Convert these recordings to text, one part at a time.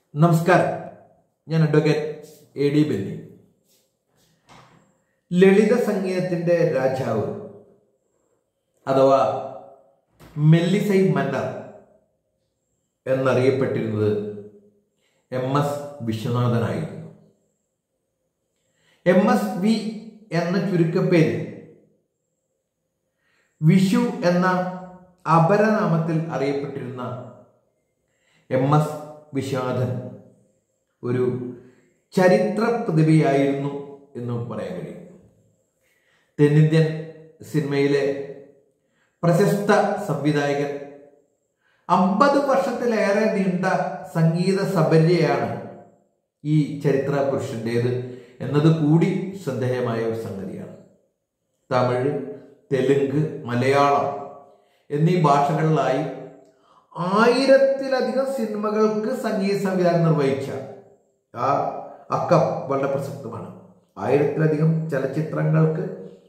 നമസ്കാരം ഞാൻ advocate A D Benny ലളിത സംഗീതത്തിന്റെ രാജാവ് അഥവാ മെല്ലിസൈ മന്നർ എന്നറിയപ്പെട്ടിരുന്നത് എം എസ് വിശ്വനാഥനായിരുന്നു എം എസ് വി എന്ന ചുരുക്കപ്പേര് വിഷു എന്ന അപരനാമത്തിൽ അറിയപ്പെട്ടിരുന്ന എം എസ് വിശ്വനാഥൻ ഒരു ചരിത്ര പ്രതിഭയായിരുന്നു എന്ന് പറയാൻ കഴിയും തെന്നിന്ത്യൻ സിനിമയിലെ പ്രശസ്ത സംവിധായകൻ അമ്പത് വർഷത്തിലേറെ നീണ്ട സംഗീത സബര്യയാണ് ഈ ചരിത്ര പുരുഷൻ്റേത് എന്നത് കൂടി ശ്രദ്ധേയമായ ഒരു സംഗതിയാണ് തമിഴ് തെലുങ്ക് മലയാളം എന്നീ ഭാഷകളിലായി ആയിരത്തിലധികം സിനിമകൾക്ക് സംഗീത സംവിധാനം നിർവഹിച്ച ആ അക്കം വളരെ പ്രസക്തമാണ് ആയിരത്തിലധികം ചലച്ചിത്രങ്ങൾക്ക്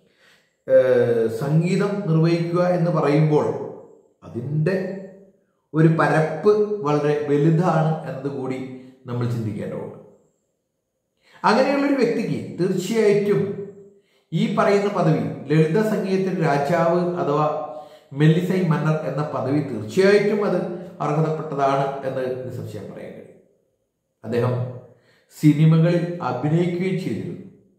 ഏഹ്, സംഗീതം നിർവഹിക്കുക എന്ന് പറയുമ്പോൾ അതിൻ്റെ ഒരു പരപ്പ് വളരെ വലുതാണ് എന്നതുകൂടി നമ്മൾ ചിന്തിക്കേണ്ടതുണ്ട് അങ്ങനെയുള്ളൊരു വ്യക്തിക്ക് തീർച്ചയായിട്ടും ഈ പറയുന്ന പദവി ലളിത സംഗീതത്തിന്റെ രാജാവ് അഥവാ മെല്ലിസൈ മന്നർ എന്ന പദവി തീർച്ചയായിട്ടും അത് അർഹതപ്പെട്ടതാണ് എന്ന് നിസ്സംശയം പറയാൻ കഴിയും അദ്ദേഹം സിനിമകളിൽ അഭിനയിക്കുകയും ചെയ്തിരുന്നു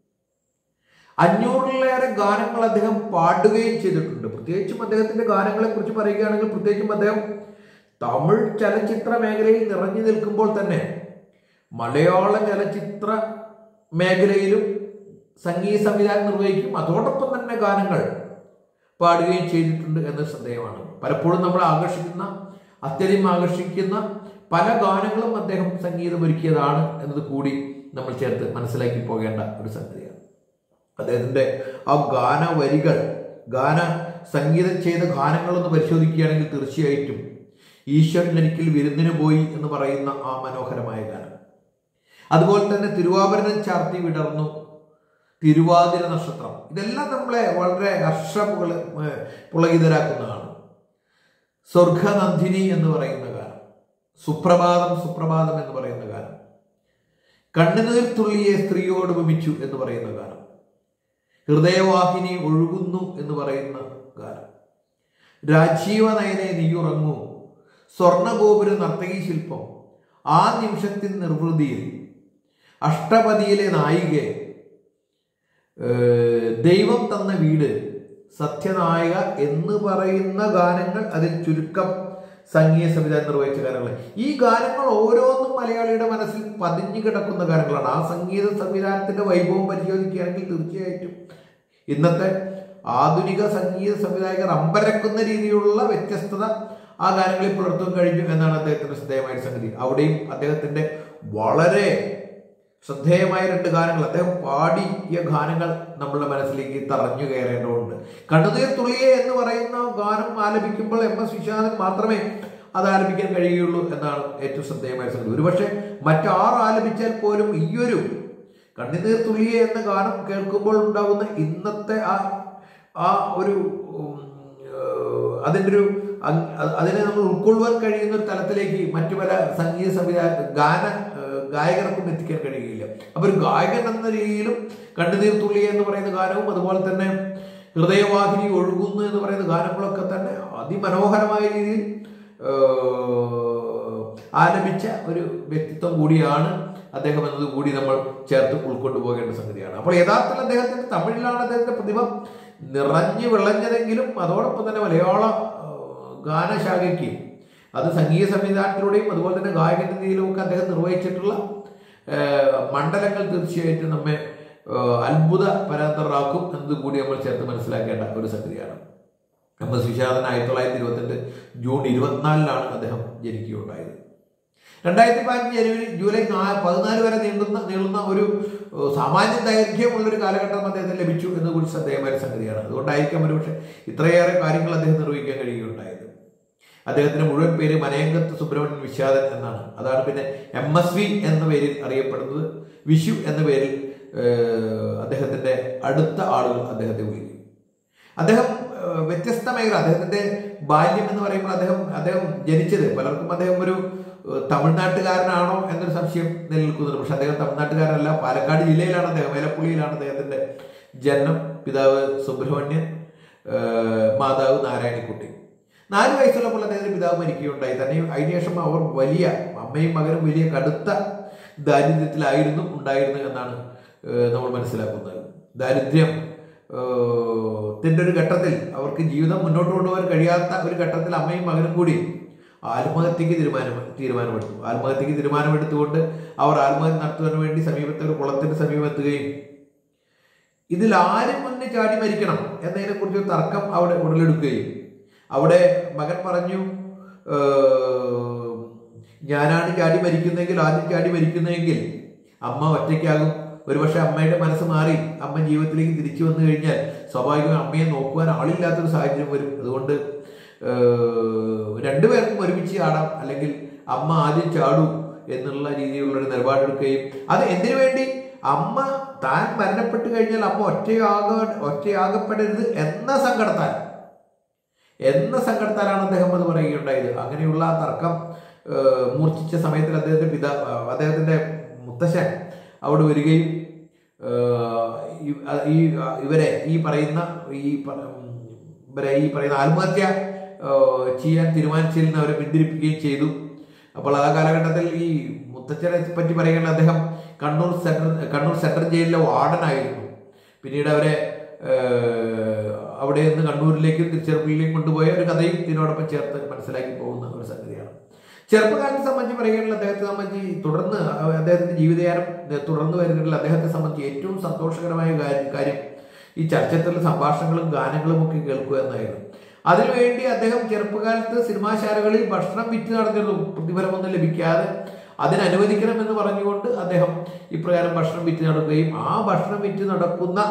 അഞ്ഞൂറിലേറെ ഗാനങ്ങൾ അദ്ദേഹം പാടുകയും ചെയ്തിട്ടുണ്ട് പ്രത്യേകിച്ചും അദ്ദേഹത്തിന്റെ ഗാനങ്ങളെ കുറിച്ച് പറയുകയാണെങ്കിൽ പ്രത്യേകിച്ചും അദ്ദേഹം തമിഴ് ചലച്ചിത്ര മേഖലയിൽ നിറഞ്ഞു നിൽക്കുമ്പോൾ തന്നെ മലയാള ചലച്ചിത്ര മേഖലയിലും സംഗീത സംവിധാനം നിർവഹിക്കും അതോടൊപ്പം തന്നെ ഗാനങ്ങൾ പാടുകയും ചെയ്തിട്ടുണ്ട് എന്നത് ശ്രദ്ധേയമാണ് പലപ്പോഴും നമ്മൾ ആകർഷിക്കുന്ന അത്യധികം ആകർഷിക്കുന്ന പല ഗാനങ്ങളും അദ്ദേഹം സംഗീതമൊരുക്കിയതാണ് എന്നത് കൂടി നമ്മൾ ചേർത്ത് മനസ്സിലാക്കി പോകേണ്ട ഒരു സംഗതിയാണ് അദ്ദേഹത്തിന്റെ ആ ഗാന വരികൾ ഗാന സംഗീതം ചെയ്ത ഗാനങ്ങളൊന്ന് പരിശോധിക്കുകയാണെങ്കിൽ തീർച്ചയായിട്ടും ഈശ്വരൻ ഒരിക്കൽ വിരുന്നിന് പോയി എന്ന് പറയുന്ന ആ മനോഹരമായ ഗാനം അതുപോലെ തന്നെ തിരുവാഭരണം ചാർത്തി വിടർന്നു തിരുവാതിര നക്ഷത്രം ഇതെല്ലാം നമ്മളെ വളരെ ഹർഷ പുകള പുളകിതരാക്കുന്നതാണ് സ്വർഗനന്ദിനി എന്ന് പറയുന്ന ഗാനം സുപ്രഭാതം സുപ്രഭാതം എന്ന് പറയുന്ന ഗാനം കണ്ണുനീർ തുള്ളിയെ സ്ത്രീയോട് ഉപമിച്ചു എന്ന് പറയുന്ന ഗാനം ഹൃദയവാഹിനി ഒഴുകുന്നു എന്ന് പറയുന്ന ഗാനം രാജീവ നയനെ നീയുറങ്ങൂ സ്വർണഗോപുര നർത്തകി ശില്പം ആ നിമിഷത്തിൻ നിർവൃതിയിൽ അഷ്ടപതിയിലെ നായികയെ ഏഹ്, ദൈവം തന്ന വീട് സത്യനായക എന്ന് പറയുന്ന ഗാനങ്ങൾ അതിൽ ചുരുക്കം സംഗീത സംവിധാനം നിർവഹിച്ച ഗാനങ്ങൾ ഈ ഗാനങ്ങൾ ഓരോന്നും മലയാളിയുടെ മനസ്സിൽ പതിഞ്ഞു കിടക്കുന്ന ഗാനങ്ങളാണ് ആ സംഗീത സംവിധാനത്തിന്റെ വൈഭവം പരിശോധിക്കുകയാണെങ്കിൽ തീർച്ചയായിട്ടും ഇന്നത്തെ ആധുനിക സംഗീത സംവിധായകർ അമ്പരക്കുന്ന രീതിയിലുള്ള വ്യത്യസ്തത ആ ഗാനങ്ങളിൽ പുലർത്താൻ കഴിഞ്ഞു എന്നാണ് അദ്ദേഹത്തിന്റെ ശ്രദ്ധേയമായ ഒരു സംഗതി അവിടെയും അദ്ദേഹത്തിന്റെ വളരെ ശ്രദ്ധേയമായ രണ്ട് ഗാനങ്ങൾ അദ്ദേഹം പാടിയ ഗാനങ്ങൾ നമ്മളുടെ മനസ്സിലേക്ക് തറഞ്ഞു കയറേണ്ടതുണ്ട് കണ്ണുനീർ തുള്ളിയെ എന്ന് പറയുന്ന ഗാനം ആലപിക്കുമ്പോൾ എം എസ് വിശ്വനാഥൻ മാത്രമേ അത് ആലപിക്കാൻ കഴിയുള്ളൂ എന്നാണ് ഏറ്റവും ശ്രദ്ധേയമായ സംഗതി ഒരുപക്ഷെ മറ്റാർ ആലപിച്ചാൽ പോലും ഈയൊരു കണ്ണുനീർ തുള്ളിയെ എന്ന ഗാനം കേൾക്കുമ്പോൾ ഉണ്ടാകുന്ന ഇന്നത്തെ ആ ആ ഒരു ഉം, ഏഹ്, അതിൻ്റെ ഒരു അങ്- അത് അതിനെ നമ്മൾ ഉൾക്കൊള്ളുവാൻ കഴിയുന്ന ഒരു തലത്തിലേക്ക് മറ്റു പല സംഗീത സംവിധാന ഗാന ഏഹ്, ഗായകർക്കും എത്തിക്കാൻ കഴിയുകയില്ല അപ്പൊ ഒരു ഗായകൻ എന്ന രീതിയിലും കണ്ണുനീർ തുള്ളി എന്ന് പറയുന്ന ഗാനവും അതുപോലെ തന്നെ ഹൃദയവാഹിനി ഒഴുകുന്നു എന്ന് പറയുന്ന ഗാനങ്ങളൊക്കെ തന്നെ അതിമനോഹരമായ രീതിയിൽ ഏഹ്, ആലപിച്ച ഒരു വ്യക്തിത്വം കൂടിയാണ് അദ്ദേഹം എന്നത് കൂടി നമ്മൾ ചേർത്ത് ഉൾക്കൊണ്ടു പോകേണ്ട സംഗതിയാണ് അപ്പോൾ യഥാർത്ഥത്തിൽ അദ്ദേഹത്തിന്റെ തമിഴിലാണ് അദ്ദേഹത്തിന്റെ പ്രതിഭ നിറഞ്ഞു വിളഞ്ഞതെങ്കിലും അതോടൊപ്പം തന്നെ മലയാള ഏഹ്, ഗാനശാഖയ്ക്ക് അത് സംഗീത സംവിധാനത്തിലൂടെയും അതുപോലെ തന്നെ ഗായകന്റെ രീതിയിലും ഒക്കെ അദ്ദേഹം നിർവഹിച്ചിട്ടുള്ള ഏഹ്, മണ്ഡലങ്ങൾ തീർച്ചയായിട്ടും നമ്മെ ഏഹ്, അത്ഭുത പരാന്തരാക്കും എന്നത് കൂടി നമ്മൾ ചേർത്ത് മനസ്സിലാക്കേണ്ട ഒരു സംഗതിയാണ് എം എസ് വിശ്വനാഥൻ ആയിരത്തി തൊള്ളായിരത്തി ഇരുപത്തിരണ്ട് ജൂൺ ഇരുപത്തിനാലിലാണ് അദ്ദേഹം ജനിക്കുകയുണ്ടായത് രണ്ടായിരത്തി പതിനഞ്ച് ജനുവരി ജൂലൈ നാ- പതിനാല് വരെ നീണ്ടുന്ന നീളുന്ന ഒരു ഏഹ്, സാമാന്യ ദൈർഘ്യമുള്ള ഒരു കാലഘട്ടം അദ്ദേഹത്തിന് ലഭിച്ചു എന്ന് കൂടി ശ്രദ്ധേയമായ ഒരു സംഗതിയാണ് അതുകൊണ്ടായിരിക്കാം ഒരുപക്ഷെ ഇത്രയേറെ കാര്യങ്ങൾ അദ്ദേഹം നിർവഹിക്കാൻ കഴിയുകയുണ്ടായത് അദ്ദേഹത്തിന്റെ മുഴുവൻ പേര് മനയങ്കത്ത് സുബ്രഹ്മണ്യൻ വിശ്വാദൻ എന്നാണ് അതാണ് പിന്നെ എം എസ് വി എന്ന പേരിൽ അറിയപ്പെടുന്നത് വിഷു എന്ന പേരിൽ ഏഹ്, അദ്ദേഹത്തിന്റെ അടുത്ത ആളുകൾ അദ്ദേഹത്തെ വിളിക്കും അദ്ദേഹം ഏഹ്, വ്യത്യസ്ത മേഖല അദ്ദേഹത്തിന്റെ ബാല്യം എന്ന് പറയുമ്പോൾ അദ്ദേഹം അദ്ദേഹം ജനിച്ചത് പലർക്കും അദ്ദേഹം ഒരു ഏഹ്, തമിഴ്നാട്ടുകാരനാണോ എന്നൊരു സംശയം നിലനിൽക്കുന്നുണ്ട് പക്ഷെ അദ്ദേഹം തമിഴ്നാട്ടുകാരനല്ല പാലക്കാട് ജില്ലയിലാണ് അദ്ദേഹം വേലപ്പുള്ളിയിലാണ് അദ്ദേഹത്തിന്റെ ജനനം പിതാവ് സുബ്രഹ്മണ്യൻ ഏഹ്, മാതാവ് നാരായണിക്കുട്ടി നാല് വയസ്സുള്ളപ്പോൾ അദ്ദേഹത്തിന്റെ പിതാവ് മരിക്കുകയുണ്ടായി തന്നെ അതിനുശേഷം അവർ വലിയ അമ്മയും മകനും വലിയ കടുത്ത ദാരിദ്ര്യത്തിലായിരുന്നു ഉണ്ടായിരുന്നത് എന്നാണ് ഏഹ്, നമ്മൾ മനസ്സിലാക്കുന്നത് ദാരിദ്ര്യം ഏഹ്, ത്തിന്റെ ഒരു ഘട്ടത്തിൽ അവർക്ക് ജീവിതം മുന്നോട്ട് കൊണ്ടുപോകാൻ കഴിയാത്ത ഒരു ഘട്ടത്തിൽ അമ്മയും മകനും കൂടി ആത്മഹത്യക്ക് തീരുമാനം തീരുമാനമെടുത്തു ആത്മഹത്യക്ക് തീരുമാനമെടുത്തുകൊണ്ട് അവർ ആത്മഹത്യ നടത്തുവാൻ വേണ്ടി സമീപത്തെ ഒരു കുളത്തിന് സമീപമെത്തുകയും ഇതിൽ ആര് മുന്നിൽ ചാടി മരിക്കണം എന്നതിനെ കുറിച്ച് തർക്കം അവിടെ ഉടലെടുക്കുകയും അവിടെ മകൻ പറഞ്ഞു "ഏഹ്, ഞാനാണ് ചാടി മരിക്കുന്നതെങ്കിൽ ആദ്യം ചാടി മരിക്കുന്നതെങ്കിൽ അമ്മ ഒറ്റയ്ക്കാകും ഒരുപക്ഷെ അമ്മയുടെ മനസ്സ് മാറി അമ്മ ജീവിതത്തിലേക്ക് തിരിച്ചു വന്നു കഴിഞ്ഞാൽ സ്വാഭാവികമായും അമ്മയെ നോക്കുവാൻ ആളില്ലാത്തൊരു സാഹചര്യം വരും അതുകൊണ്ട് ഏഹ്, രണ്ടുപേർക്കും ഒരുമിച്ച് ചാടാം അല്ലെങ്കിൽ അമ്മ ആദ്യം ചാടൂ എന്നുള്ള രീതിയിലുള്ള ഒരു നിലപാടെടുക്കുകയും അത് എന്തിനു വേണ്ടി അമ്മ താൻ മരണപ്പെട്ട് കഴിഞ്ഞാൽ അമ്മ ഒറ്റയാക ഒറ്റയാകപ്പെടരുത് എന്ന സങ്കടത്താൽ എന്ന സങ്കടത്താലാണ് അദ്ദേഹം അത് പറയുകയുണ്ടായത് അങ്ങനെയുള്ള ആ തർക്കം ഏഹ്, മൂർച്ഛിച്ച സമയത്തിൽ അദ്ദേഹത്തിന്റെ പിതാ അദ്ദേഹത്തിന്റെ മുത്തശ്ശൻ അവിടെ വരികയും ഏഹ്, ഈ- ഈ ഇവരെ ഈ പറയുന്ന ഈ പ- ഇവരെ ഈ പറയുന്ന ആത്മഹത്യ ഏഹ്, ചെയ്യാൻ തീരുമാനിച്ചതിൽ നിന്ന് അവരെ പിന്തിരിപ്പിക്കുകയും ചെയ്തു അപ്പോൾ ആ കാലഘട്ടത്തിൽ ഈ മുത്തച്ഛനെ പറ്റി പറയുകയാണെങ്കിൽ അദ്ദേഹം കണ്ണൂർ സെൻട്രൽ കണ്ണൂർ സെൻട്രൽ ജയിലിലെ വാർഡനായിരുന്നു പിന്നീട് അവരെ ഏഹ്, അവിടെ നിന്ന് കണ്ണൂരിലേക്കും തിരുച്ചിറപ്പള്ളിയിലേക്കും കൊണ്ടുപോയ ഒരു കഥയും ഇതിനോടൊപ്പം ചേർത്ത് മനസ്സിലാക്കി പോകുന്ന ഒരു സംഗതിയാണ് ചെറുപ്പകാലത്തെ സംബന്ധിച്ച് പറയുകയാണെങ്കിൽ അദ്ദേഹത്തെ സംബന്ധിച്ച് തുടർന്ന് അദ്ദേഹത്തിന്റെ ജീവിതകാലം തുടർന്ന് വരുന്നതിൽ അദ്ദേഹത്തെ സംബന്ധിച്ച് ഏറ്റവും സന്തോഷകരമായ കാര്യം കാര്യം ഈ ചലച്ചിത്ര സംഭാഷണങ്ങളും ഗാനങ്ങളും ഒക്കെ കേൾക്കുക എന്നായിരുന്നു അതിനുവേണ്ടി അദ്ദേഹം ചെറുപ്പകാലത്ത് സിനിമാശാലകളിൽ ഭക്ഷണം വിറ്റ് നടന്നിരുന്നു പ്രതിഫലമൊന്നും ലഭിക്കാതെ അതിനനുവദിക്കണമെന്ന് പറഞ്ഞുകൊണ്ട് അദ്ദേഹം ഇപ്രകാരം ഭക്ഷണം വിറ്റ് നടക്കുകയും ആ ഭക്ഷണം വിറ്റ് നടക്കുന്ന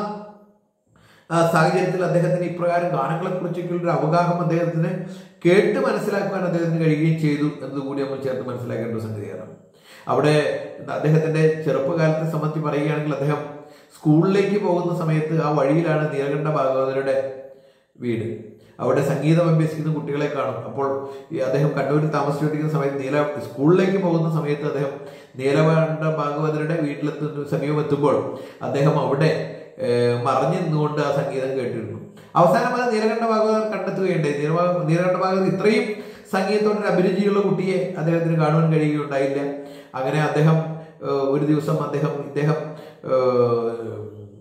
ആ സാഹചര്യത്തിൽ അദ്ദേഹത്തിന് ഇപ്രകാരം ഗാനങ്ങളെ കുറിച്ചൊക്കെയുള്ള ഒരു അവഗാഹം അദ്ദേഹത്തിന് കേട്ട് മനസ്സിലാക്കുവാൻ അദ്ദേഹത്തിന് കഴിയുകയും ചെയ്തു എന്നതുകൂടി നമ്മൾ ചേർത്ത് മനസ്സിലാക്കേണ്ട ഒരു സംഗതിയാണ് അവിടെ അദ്ദേഹത്തിന്റെ ചെറുപ്പകാലത്തെ സംബന്ധിച്ച് പറയുകയാണെങ്കിൽ അദ്ദേഹം സ്കൂളിലേക്ക് പോകുന്ന സമയത്ത് ആ വഴിയിലാണ് നീലകണ്ഠ ഭാഗവതരുടെ വീട് അവിടെ സംഗീതം അഭ്യസിക്കുന്ന കുട്ടികളെ കാണും അപ്പോൾ ഈ അദ്ദേഹം കണ്ണൂരിൽ താമസിച്ചുകൊണ്ടിരിക്കുന്ന സമയത്ത് നീല സ്കൂളിലേക്ക് പോകുന്ന സമയത്ത് അദ്ദേഹം നീലകണ്ഠ ഭാഗവതരുടെ വീട്ടിലെത്തുന്ന സമീപം എത്തുമ്പോൾ അദ്ദേഹം അവിടെ ഏഹ്, മറഞ്ഞു നിന്നുകൊണ്ട് ആ സംഗീതം കേട്ടിരുന്നു അവസാനം അത് നീലകണ്ഠ ഭാഗവതർ കണ്ടെത്തുകയുണ്ടായി നീലഭാ- നീലകണ്ഠ ഭാഗവതർ ഇത്രയും സംഗീതത്തോടൊരു അഭിരുചിയുള്ള കുട്ടിയെ അദ്ദേഹത്തിന് കാണുവാൻ കഴിയുകയുണ്ടായില്ല അങ്ങനെ അദ്ദേഹം ഏഹ്, ഒരു ദിവസം അദ്ദേഹം ഇദ്ദേഹം ഏഹ്,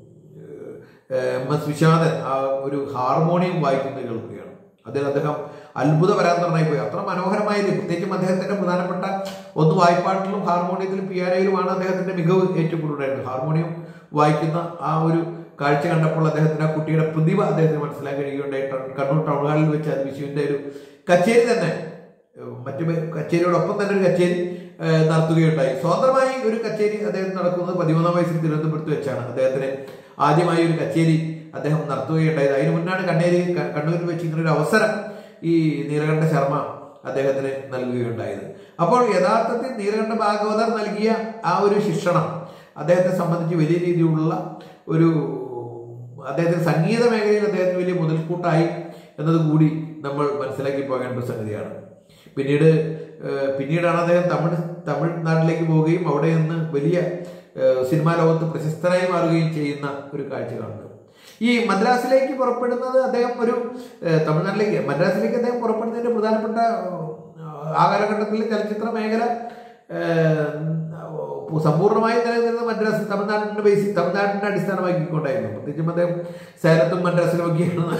എം എസ് വിശ്വനാഥൻ ആ ഒരു ഹാർമോണിയം വായിക്കുന്നത് കേൾക്കുകയാണ് അതിൽ അദ്ദേഹം അത്ഭുതപരാന്തരനായി പോയി അത്ര മനോഹരമായത് പ്രത്യേകിച്ചും അദ്ദേഹത്തിന്റെ പ്രധാനപ്പെട്ട ഒന്ന് വായ്പാട്ടിലും ഹാർമോണിയത്തിലും പിയാനോയിലുമാണ് അദ്ദേഹത്തിന്റെ മികവ് ഏറ്റവും കൂടുതലായിരുന്നത് ഹാർമോണിയം വായിക്കുന്ന ആ ഒരു കാഴ്ച കണ്ടപ്പോൾ അദ്ദേഹത്തിന് ആ കുട്ടിയുടെ പ്രതിഭ അദ്ദേഹത്തിന് മനസ്സിലാക്കാൻ കഴിയുകയുണ്ടായി ട- കണ്ണൂർ ടൗൺ ഹാളിൽ വെച്ച് അത് വിഷുവിന്റെ ഒരു കച്ചേരി തന്നെ ഏഹ് മറ്റു പേ- കച്ചേരിയോടൊപ്പം തന്നെ ഒരു കച്ചേരി ഏഹ് നടത്തുകയുണ്ടായി സ്വതന്ത്രമായി ഒരു കച്ചേരി അദ്ദേഹം നടക്കുന്നത് പതിമൂന്നാം വയസ്സിൽ തിരുവനന്തപുരത്ത് വെച്ചാണ് അദ്ദേഹത്തിന് ആദ്യമായി ഒരു കച്ചേരി അദ്ദേഹം നടത്തുകയുണ്ടായത് അതിന് മുന്നാണ് കണ്ണേരി ക- കണ്ണൂരിൽ വെച്ച് ഇങ്ങനെ ഒരു അവസരം ഈ നീലകണ്ഠ ശർമ്മ അദ്ദേഹത്തിന് നൽകുകയുണ്ടായത് അപ്പോൾ യഥാർത്ഥത്തിൽ നീലകണ്ഠ ഭാഗവതർ നൽകിയ ആ ഒരു ശിക്ഷണം അദ്ദേഹത്തെ സംബന്ധിച്ച് വലിയ രീതിയിലുള്ള ഒരു അദ്ദേഹത്തിന് സംഗീത മേഖലയിൽ അദ്ദേഹത്തിന് വലിയ മുതൽക്കൂട്ടായി എന്നത് കൂടി നമ്മൾ മനസ്സിലാക്കി പോകേണ്ട ഒരു സംഗതിയാണ് പിന്നീട് ഏഹ്, പിന്നീടാണ് അദ്ദേഹം തമിഴ് തമിഴ്നാട്ടിലേക്ക് പോവുകയും അവിടെ നിന്ന് വലിയ ഏഹ്, സിനിമാ ലോകത്ത് പ്രശസ്തനായി മാറുകയും ചെയ്യുന്ന ഒരു കാഴ്ച കാണുന്നത് ഈ മദ്രാസിലേക്ക് പുറപ്പെടുന്നത് അദ്ദേഹം ഒരു ഏഹ്, തമിഴ്നാട്ടിലേക്ക് മദ്രാസിലേക്ക് അദ്ദേഹം പുറപ്പെടുന്നതിന്റെ പ്രധാനപ്പെട്ട ഏഹ്, ആ കാലഘട്ടത്തിലെ ചലച്ചിത്ര മേഖല ഏഹ്, സമ്പൂർണ്ണമായി നിലനിന്നിരുന്ന മദ്രാസ് തമിഴ്നാടിന്റെ ബേസിൽ തമിഴ്നാടിന്റെ അടിസ്ഥാനമാക്കിക്കൊണ്ടായിരുന്നു പ്രത്യേകിച്ചും അദ്ദേഹം സേലത്തും മദ്രാസിലും ഒക്കെയാണ്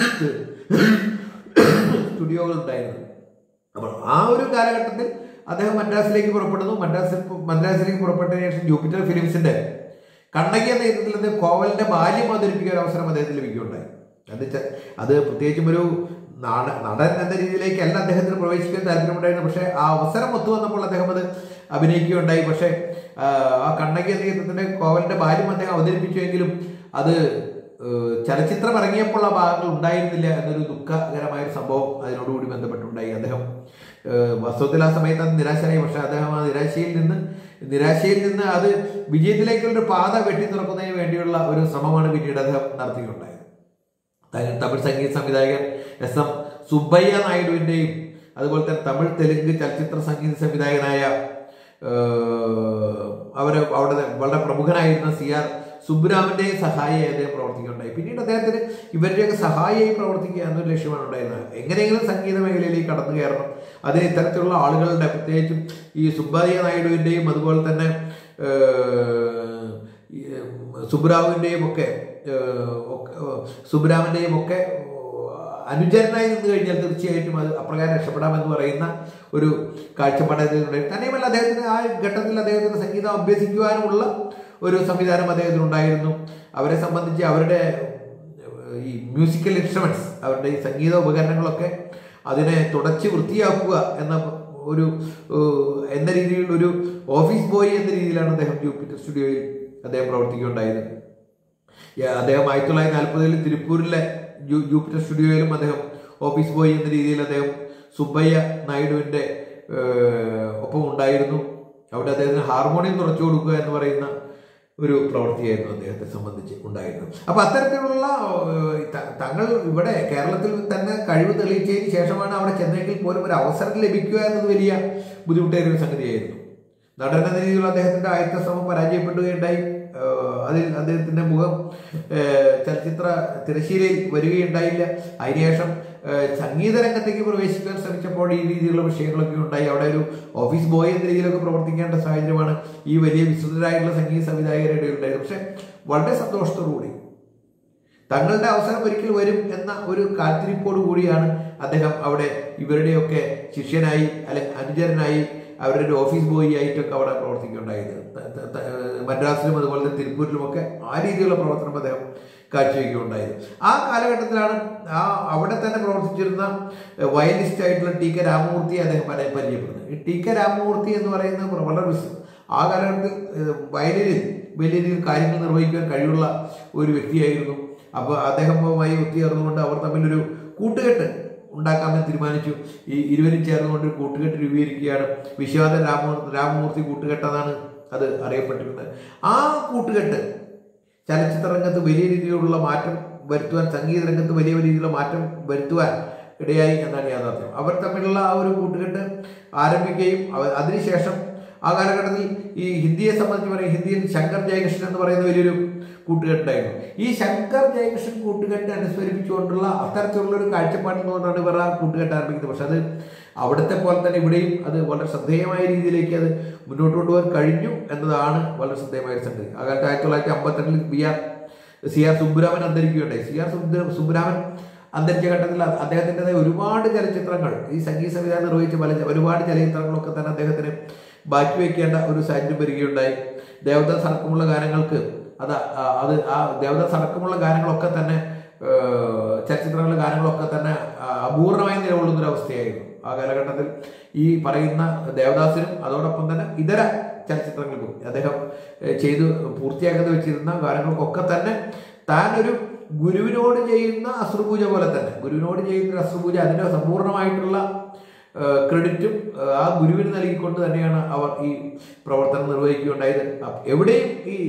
സ്റ്റുഡിയോകൾ ഉണ്ടായിരുന്നത് അപ്പോൾ ആ ഒരു കാലഘട്ടത്തിൽ അദ്ദേഹം മദ്രാസിലേക്ക് പുറപ്പെടുന്നു മദ്രാസിൽ മദ്രാസിലേക്ക് പുറപ്പെട്ടതിന് ശേഷം ജൂപ്പിറ്റർ ഫിലിംസിന്റെ കണ്ണകി എന്ന ചിത്രത്തിൽ അദ്ദേഹം കോവലിന്റെ ബാല്യം അവതരിപ്പിക്കാൻ ഒരു അവസരം അദ്ദേഹത്തിന് ലഭിക്കുകയുണ്ടായി അത് ച- അത് പ്രത്യേകിച്ചും ഒരു നാട നടൻ എന്ന രീതിയിലേക്കല്ല അദ്ദേഹത്തിന് പ്രവേശിക്കാൻ താല്പര്യമുണ്ടായിരുന്നു പക്ഷേ ആ അവസരം ഒത്തു വന്നപ്പോൾ അദ്ദേഹം അത് അഭിനയിക്കുകയുണ്ടായി പക്ഷേ ആ, ആ കണ്ണകി എന്ന ചിത്രത്തിന്റെ കോവലിന്റെ ബാല്യം അദ്ദേഹം അവതരിപ്പിച്ചുവെങ്കിലും അത് ഏഹ്, ചലച്ചിത്രം ഇറങ്ങിയപ്പോൾ ആ ഭാഗങ്ങൾ ഉണ്ടായിരുന്നില്ല എന്നൊരു ദുഃഖകരമായ ഒരു സംഭവം അതിനോടുകൂടി ബന്ധപ്പെട്ടുണ്ടായി അദ്ദേഹം ഏഹ്, വാസ്തവത്തിൽ ആ സമയത്ത് അത് നിരാശനായി പക്ഷെ അദ്ദേഹം ആ നിരാശയിൽ നിന്ന് നിരാശയിൽ നിന്ന് അത് വിജയത്തിലേക്കുള്ള ഒരു പാത വെട്ടി തുറക്കുന്നതിന് വേണ്ടിയുള്ള ഒരു ശ്രമമാണ് പിന്നീട് അദ്ദേഹം നടത്തിയിട്ടുണ്ടായത് ത- തമിഴ് സംഗീത സംവിധായകൻ എസ് എം സുബ്ബയ്യ നായിഡുവിന്റെയും അതുപോലെ തന്നെ തമിഴ് തെലുങ്ക് ചലച്ചിത്ര സംഗീത സംവിധായകനായ ഏഹ്, അവര് അവിടെ വളരെ പ്രമുഖനായിരുന്ന സി ആർ സുബ്രാമന്റെയും സഹായിയായി അദ്ദേഹം പ്രവർത്തിക്കുകയുണ്ടായി പിന്നീട് അദ്ദേഹത്തിന് ഇവരുടെയൊക്കെ സഹായിയായി പ്രവർത്തിക്കുക എന്നൊരു ലക്ഷ്യമാണ് ഉണ്ടായിരുന്നത് എങ്ങനെയെങ്കിലും സംഗീത മേഖലയിലേക്ക് കടന്നു കയറണം അതിന് ഇത്തരത്തിലുള്ള ആളുകളുടെ പ്രത്യേകിച്ചും ഈ സുബ്ബയ്യ നായിഡുവിൻ്റെയും അതുപോലെ തന്നെ ഏഹ്, ഈ, ഉം, സുബ്രാവിൻ്റെയും ഒക്കെ ഏഹ്, ഒക്കെ, ഏഹ്, സുബ്രാമന്റെയും ഒക്കെ അനുചരനായി നിന്ന് കഴിഞ്ഞാൽ തീർച്ചയായിട്ടും അത് അപ്രകാരം രക്ഷപ്പെടാമെന്ന് പറയുന്ന ഒരു കാഴ്ചപ്പാട് അദ്ദേഹത്തിനുണ്ട് തന്നെയുമല്ല അദ്ദേഹത്തിന് ആ ഘട്ടത്തിൽ അദ്ദേഹത്തിന് സംഗീതം അഭ്യസിക്കുവാനുമുള്ള ഒരു സംവിധാനം അദ്ദേഹത്തിനുണ്ടായിരുന്നു അവരെ സംബന്ധിച്ച് അവരുടെ ഏഹ്, ഈ മ്യൂസിക്കൽ ഇൻസ്ട്രുമെന്റ്സ് അവരുടെ ഈ സംഗീത ഉപകരണങ്ങളൊക്കെ അതിനെ തുടച്ച് വൃത്തിയാക്കുക എന്ന ഒരു ഏഹ്, എന്ന രീതിയിലുള്ള ഒരു ഓഫീസ് ബോയ് എന്ന രീതിയിലാണ് അദ്ദേഹം ജൂപ്പിറ്റർ സ്റ്റുഡിയോയിൽ അദ്ദേഹം പ്രവർത്തിക്കുകയുണ്ടായത് യ- അദ്ദേഹം ആയിരത്തി തൊള്ളായിരത്തി നാൽപ്പതിൽ തിരുപ്പൂരിലെ ജൂ- ജൂപ്പിറ്റർ സ്റ്റുഡിയോയിലും അദ്ദേഹം ഓഫീസ് ബോയ് എന്ന രീതിയിൽ അദ്ദേഹം സുബ്ബയ്യ നായിഡുവിന്റെ ഏഹ്, ഒപ്പം ഉണ്ടായിരുന്നു അവിടെ അദ്ദേഹത്തിന് ഹാർമോണിയം തുറച്ചു കൊടുക്കുക എന്ന് പറയുന്ന ഒരു പ്രവൃത്തിയായിരുന്നു അദ്ദേഹത്തെ സംബന്ധിച്ച് ഉണ്ടായിരുന്നത് അപ്പൊ അത്തരത്തിലുള്ള ഏഹ്, ത- തങ്ങൾ ഇവിടെ കേരളത്തിൽ തന്നെ കഴിവ് തെളിയിച്ചതിന് ശേഷമാണ് അവിടെ ചെന്നെങ്കിൽ പോലും ഒരു അവസരം ലഭിക്കുക എന്നത് വലിയ ബുദ്ധിമുട്ടേറിയ ഒരു സംഗതിയായിരുന്നു നടൻ എന്ന രീതിയിലുള്ള അദ്ദേഹത്തിന്റെ ആദ്യത്തെ ശ്രമം പരാജയപ്പെടുകയുണ്ടായി ഏഹ് അതിൽ അദ്ദേഹത്തിന്റെ മുഖം ഏഹ് ചലച്ചിത്ര തിരശ്ശീലയിൽ വരികയുണ്ടായില്ല അതിനുശേഷം ഏഹ് സംഗീത രംഗത്തേക്ക് പ്രവേശിക്കാൻ ശ്രമിച്ചപ്പോൾ ഈ രീതിയിലുള്ള വിഷയങ്ങളൊക്കെ ഉണ്ടായി അവിടെ ഒരു ഓഫീസ് ബോയ് എന്ന രീതിയിലൊക്കെ പ്രവർത്തിക്കേണ്ട സാഹചര്യമാണ് ഈ വലിയ വിസ്തൃതരായിട്ടുള്ള സംഗീത സംവിധായകരുടെ ഇടയിൽ ഉണ്ടായത് പക്ഷെ വളരെ സന്തോഷത്തോടുകൂടി തങ്ങളുടെ അവസരം ഒരിക്കൽ വരും എന്ന ഒരു കാത്തിരിപ്പോടു കൂടിയാണ് അദ്ദേഹം അവിടെ ഇവരുടെയൊക്കെ ശിഷ്യനായി അല്ലെങ്കിൽ അനുചരനായി അവരുടെ ഒരു ഓഫീസ് ബോയ് ആയിട്ടൊക്കെ അവിടെ പ്രവർത്തിക്കുകയുണ്ടായത് ത- ത- ത- മദ്രാസിലും അതുപോലെ തന്നെ തിരുപ്പൂരിലുമൊക്കെ ആ രീതിയിലുള്ള പ്രവർത്തനം അദ്ദേഹം കാഴ്ചവെക്കുകയുണ്ടായത് ആ കാലഘട്ടത്തിലാണ് ആ അവിടെ തന്നെ പ്രവർത്തിച്ചിരുന്ന വയലിസ്റ്റ് ആയിട്ടുള്ള ടി കെ രാമമൂർത്തിയെ അദ്ദേഹം പരി- പരിചയപ്പെടുന്നത് ഈ ടി കെ രാമമൂർത്തി എന്ന് പറയുന്ന വളരെ വിസ്- ആ കാലഘട്ടത്തിൽ ഏഹ്, വയലിനിൽ വലിയ രീതിയിൽ കാര്യങ്ങൾ നിർവഹിക്കാൻ കഴിവുള്ള ഒരു വ്യക്തിയായിരുന്നു അപ്പോൾ അദ്ദേഹവുമായി ഒത്തുചേർന്നുകൊണ്ട് അവർ തമ്മിലൊരു കൂട്ടുകെട്ട് ഉണ്ടാക്കാമെന്ന് തീരുമാനിച്ചു ഈ ഇരുവരും ചേർന്നുകൊണ്ട് ഒരു കൂട്ടുകെട്ട് രൂപീകരിക്കുകയാണ് വിശ്വനാഥൻ രാമ രാമമൂർത്തി കൂട്ടുകെട്ടെന്നാണ് അത് അറിയപ്പെട്ടിരുന്നത് ആ കൂട്ടുകെട്ട് ചലച്ചിത്ര രംഗത്ത് വലിയ രീതിയിലുള്ള മാറ്റം വരുത്തുവാൻ സംഗീത രംഗത്ത് വലിയ രീതിയിലുള്ള മാറ്റം വരുത്തുവാൻ ഇടയായി എന്നാണ് യാഥാർത്ഥ്യം അവർ തമ്മിലുള്ള ആ ഒരു കൂട്ടുകെട്ട് ആരംഭിക്കുകയും അവ- അതിനുശേഷം ആ കാലഘട്ടത്തിൽ ഈ ഹിന്ദിയെ സംബന്ധിച്ച് പറയും ഹിന്ദിയിൽ ശങ്കർ ജയകൃഷ്ണൻ എന്ന് പറയുന്ന വലിയൊരു കൂട്ടുകെട്ടായിരുന്നു ഈ ശങ്കർ ജയകൃഷ്ണൻ കൂട്ടുകെട്ട് അനുസ്മരിപ്പിച്ചുകൊണ്ടുള്ള അത്തരത്തിലുള്ള ഒരു കാഴ്ചപ്പാടിൽ നിന്നുകൊണ്ടാണ് ഇവർ ആ കൂട്ടുകെട്ട് ആരംഭിക്കുന്നത് പക്ഷെ അത് അവിടുത്തെ പോലെ തന്നെ ഇവിടെയും അത് വളരെ ശ്രദ്ധേയമായ രീതിയിലേക്ക് അത് മുന്നോട്ട് കൊണ്ടുപോകാൻ കഴിഞ്ഞു എന്നതാണ് വളരെ ശ്രദ്ധേയമായ ഒരു സംഗതി ആ കാലത്ത് ആയിരത്തി തൊള്ളായിരത്തി അമ്പത്തെട്ടിൽ B R C R Subbaraman അന്തരിക്കുകയുണ്ടായി സി ആർ സുബ്ര- സുബ്രാമൻ അന്തരിച്ച ഘട്ടത്തിൽ അ- അദ്ദേഹത്തിൻ്റെതായ ഒരുപാട് ചലച്ചിത്രങ്ങൾ ഈ സംഗീത സംവിധാനം നിർവഹിച്ച പല ഒരുപാട് ചലച്ചിത്രങ്ങളൊക്കെ തന്നെ അദ്ദേഹത്തിന് ബാക്കി വയ്ക്കേണ്ട ഒരു സാഹചര്യം വരികയുണ്ടായി ദേവദാസ് അടക്കമുള്ള ഗാനങ്ങൾക്ക് അത് ആ- അത് ആ ദേവദാസ് അടക്കമുള്ള ഗാനങ്ങളൊക്കെ തന്നെ ഏഹ്, ചലച്ചിത്രങ്ങളിലെ ഗാനങ്ങളൊക്കെ തന്നെ ആ, അപൂർണമായി നിലകൊള്ളുന്ന ഒരു അവസ്ഥയായിരുന്നു ആ കാലഘട്ടത്തിൽ ഈ പറയുന്ന ദേവദാസിനും അതോടൊപ്പം തന്നെ ഇതര ചലച്ചിത്രങ്ങൾക്കും അദ്ദേഹം ഏഹ്, ചെയ്തു പൂർത്തിയാക്കാതെ വെച്ചിരുന്ന ഗാനങ്ങൾക്കൊക്കെ തന്നെ താൻ ഒരു ഗുരുവിനോട് ചെയ്യുന്ന അശ്രുപൂജ പോലെ തന്നെ ഗുരുവിനോട് ചെയ്യുന്ന ഒരു അശ്രുപൂജ അതിന്റെ സമ്പൂർണ്ണമായിട്ടുള്ള ഏഹ്, ക്രെഡിറ്റും ഏഹ്, ആ ഗുരുവിന് നൽകിക്കൊണ്ട് തന്നെയാണ് അവർ ഈ പ്രവർത്തനം നിർവഹിക്കുകയുണ്ടായത് അപ്പ- എവിടെയും ഈ